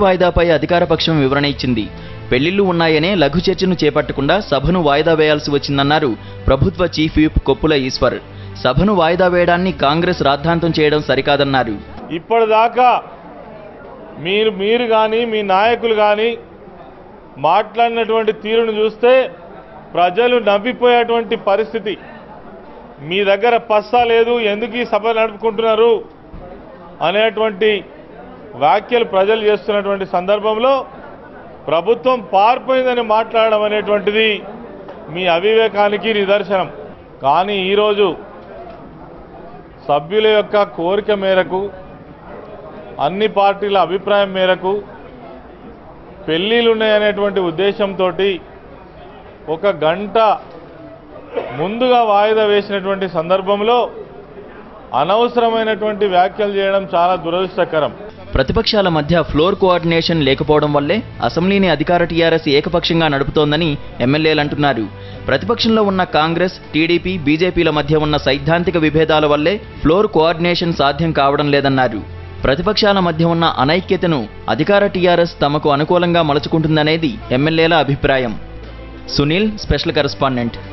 వాయిదాపై అధికార పక్షం వివరణ ఇచ్చింది పెళ్లిళ్లు ఉన్నాయనే లఘు చర్చను చేపట్టకుండా సభను వాయిదా వేయాల్సి వచ్చిందన్నారు ప్రభుత్వ చీఫ్ విప్ కొప్పుల ఈశ్వర్ సభను వాయిదా వేయడాన్ని కాంగ్రెస్ రాద్ధాంతం చేయడం సరికాదన్నారు ఇప్పటిదాకా మీరు మీరు కానీ మీ నాయకులు కానీ మాట్లాడినటువంటి తీరును చూస్తే ప్రజలు నవ్విపోయేటువంటి పరిస్థితి మీ దగ్గర పస్సా లేదు ఎందుకు ఈ సభ నడుపుకుంటున్నారు అనేటువంటి వ్యాఖ్యలు ప్రజలు చేస్తున్నటువంటి సందర్భంలో ప్రభుత్వం పారిపోయిందని మాట్లాడడం అనేటువంటిది మీ అవివేకానికి నిదర్శనం కానీ ఈరోజు సభ్యుల యొక్క కోరిక మేరకు అన్ని పార్టీల అభిప్రాయం మేరకు పెళ్ళిళ్ళు ఉన్నాయనేటువంటి ఉద్దేశంతో ఒక గంట ముందుగా వాయిదా వేసినటువంటి సందర్భంలో అనవసరమైనటువంటి వ్యాఖ్యలు చేయడం చాలా దురదృష్టకరం ప్రతిపక్షాల మధ్య ఫ్లోర్ కోఆర్డినేషన్ లేకపోవడం వల్లే అసెంబ్లీని అధికార టీఆర్ఎస్ ఏకపక్షంగా నడుపుతోందని ఎమ్మెల్యేలు అంటున్నారు ప్రతిపక్షంలో ఉన్న కాంగ్రెస్ టీడీపీ బీజేపీల మధ్య ఉన్న సైద్ధాంతిక విభేదాల వల్లే ఫ్లోర్ కోఆర్డినేషన్ సాధ్యం కావడం లేదన్నారు ప్రతిపక్షాల మధ్య ఉన్న అనైక్యతను అధికార టీఆర్ఎస్ తమకు అనుకూలంగా మలుచుకుంటుందనేది ఎమ్మెల్యేల అభిప్రాయం సునీల్ స్పెషల్ కరెస్పాండెంట్